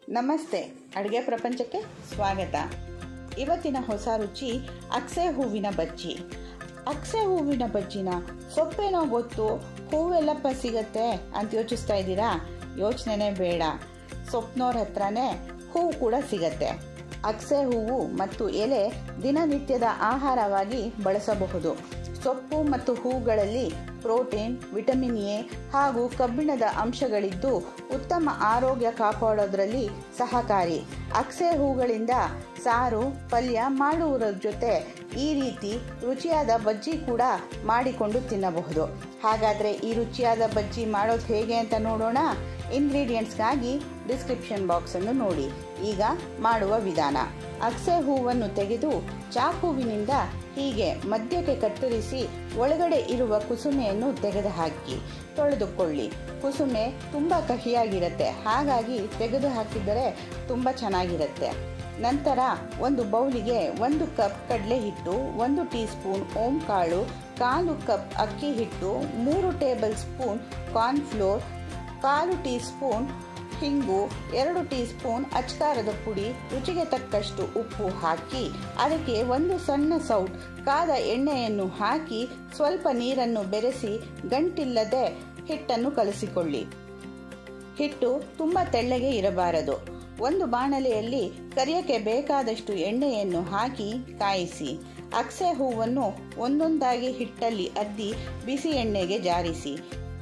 ನಮಸ್ತೆ ಅಡುಗೆ ಪ್ರಪಂಚಕ್ಕೆ ಸ್ವಾಗತ ಇವತ್ತಿನ ಹೊಸ ರುಚಿ ಅಕ್ಸೆ ಹೂವಿನ ಬಜ್ಜಿ ಅಕ್ಸೆ ಹೂವಿನ ಬಜ್ಜಿನ ಸೊಪ್ಪೇನೋ ಗೊತ್ತು ಹೂವೆಲ್ಲಪ್ಪ ಸಿಗತ್ತೆ ಅಂತ ಯೋಚಿಸ್ತಾ ಇದ್ದೀರಾ ಯೋಚನೆನೇ ಬೇಡ ಸೊಪ್ನವ್ರ ಹತ್ರನೇ ಹೂವು ಕೂಡ ಸಿಗತ್ತೆ ಅಕ್ಸೆ ಹೂವು ಮತ್ತು ಎಲೆ ದಿನನಿತ್ಯದ ಆಹಾರವಾಗಿ ಬಳಸಬಹುದು ಸೊಪ್ಪು ಮತ್ತು ಹೂಗಳಲ್ಲಿ ಪ್ರೋಟೀನ್ ವಿಟಮಿನ್ ಎ ಹಾಗೂ ಕಬ್ಬಿಣದ ಅಂಶಗಳಿದ್ದು ಉತ್ತಮ ಆರೋಗ್ಯ ಕಾಪಾಡೋದ್ರಲ್ಲಿ ಸಹಕಾರಿ ಅಕ್ಸೆ ಹೂಗಳಿಂದ ಸಾರು ಪಲ್ಯ ಮಾಡುವುದರ ಜೊತೆ ಈ ರೀತಿ ರುಚಿಯಾದ ಬಜ್ಜಿ ಕೂಡ ಮಾಡಿಕೊಂಡು ತಿನ್ನಬಹುದು ಹಾಗಾದರೆ ಈ ರುಚಿಯಾದ ಬಜ್ಜಿ ಮಾಡೋದು ಹೇಗೆ ಅಂತ ನೋಡೋಣ ಇಂಗ್ರೀಡಿಯೆಂಟ್ಸ್ಗಾಗಿ ಡಿಸ್ಕ್ರಿಪ್ಷನ್ ಬಾಕ್ಸನ್ನು ನೋಡಿ ಈಗ ಮಾಡುವ ವಿಧಾನ ಅಕ್ಸೆ ಹೂವನ್ನು ತೆಗೆದು ಚಾಕುವಿನಿಂದ ಹೀಗೆ ಮಧ್ಯಕ್ಕೆ ಕತ್ತರಿಸಿ ಒಳಗಡೆ ಇರುವ ಕುಸುಮೆಯನ್ನು ತೆಗೆದುಹಾಕಿ ತೊಳೆದುಕೊಳ್ಳಿ ಕುಸುಮೆ ತುಂಬ ಕಹಿಯಾಗಿರುತ್ತೆ ಹಾಗಾಗಿ ತೆಗೆದು ಹಾಕಿದರೆ ತುಂಬ ಚೆನ್ನಾಗಿರುತ್ತೆ ನಂತರ ಒಂದು ಬೌಲಿಗೆ ಒಂದು ಕಪ್ ಕಡಲೆ ಹಿಟ್ಟು ಒಂದು ಟೀ ಸ್ಪೂನ್ ಓಂ ಕಾಳು ಕಾಲು ಕಪ್ ಅಕ್ಕಿ ಹಿಟ್ಟು ಮೂರು ಟೇಬಲ್ ಸ್ಪೂನ್ ಕಾರ್ನ್ಫ್ಲೋರ್ ಕಾಲು ಟೀ ಸ್ಪೂನ್ ಹಿಂಗು ಎರಡು ಟೀ ಸ್ಪೂನ್ ಅಚ್ಕಾರದ ಪುಡಿ ರುಚಿಗೆ ತಕ್ಕಷ್ಟು ಉಪ್ಪು ಹಾಕಿ ಅದಕ್ಕೆ ಒಂದು ಸಣ್ಣ ಸೌಟ್ ಕಾದ ಎಣ್ಣೆಯನ್ನು ಹಾಕಿ ಸ್ವಲ್ಪ ನೀರನ್ನು ಬೆರೆಸಿ ಗಂಟಿಲ್ಲದೆ ಹಿಟ್ಟನ್ನು ಕಲಸಿಕೊಳ್ಳಿ ಹಿಟ್ಟು ತುಂಬ ತೆಳ್ಳಗೆ ಇರಬಾರದು ಒಂದು ಬಾಣಲೆಯಲ್ಲಿ ಕರಿಯಕ್ಕೆ ಬೇಕಾದಷ್ಟು ಎಣ್ಣೆಯನ್ನು ಹಾಕಿ ಕಾಯಿಸಿ ಅಕ್ಸೆ ಹೂವನ್ನು ಒಂದೊಂದಾಗಿ ಹಿಟ್ಟಲ್ಲಿ ಅದ್ದಿ ಬಿಸಿ ಎಣ್ಣೆಗೆ ಜಾರಿಸಿ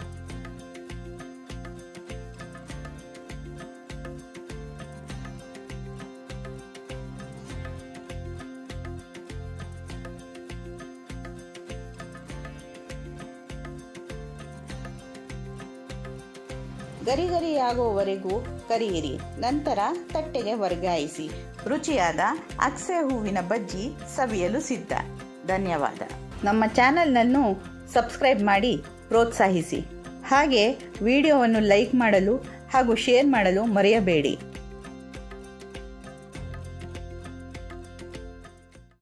ಗರಿಗರಿಯಾಗುವವರೆಗೂ ಕರಿಯಿರಿ ನಂತರ ತಟ್ಟೆಗೆ ವರ್ಗಾಯಿಸಿ ರುಚಿಯಾದ ಅಕ್ಸೆ ಹೂವಿನ ಬಜ್ಜಿ ಸವಿಯಲು ಸಿದ್ಧ ಧನ್ಯವಾದ ನಮ್ಮ ಚಾನಲ್ನನ್ನು ಸಬ್ಸ್ಕ್ರೈಬ್ ಮಾಡಿ ಪ್ರೋತ್ಸಾಹಿಸಿ ಹಾಗೆ ವಿಡಿಯೋವನ್ನು ಲೈಕ್ ಮಾಡಲು ಹಾಗೂ ಶೇರ್ ಮಾಡಲು ಮರೆಯಬೇಡಿ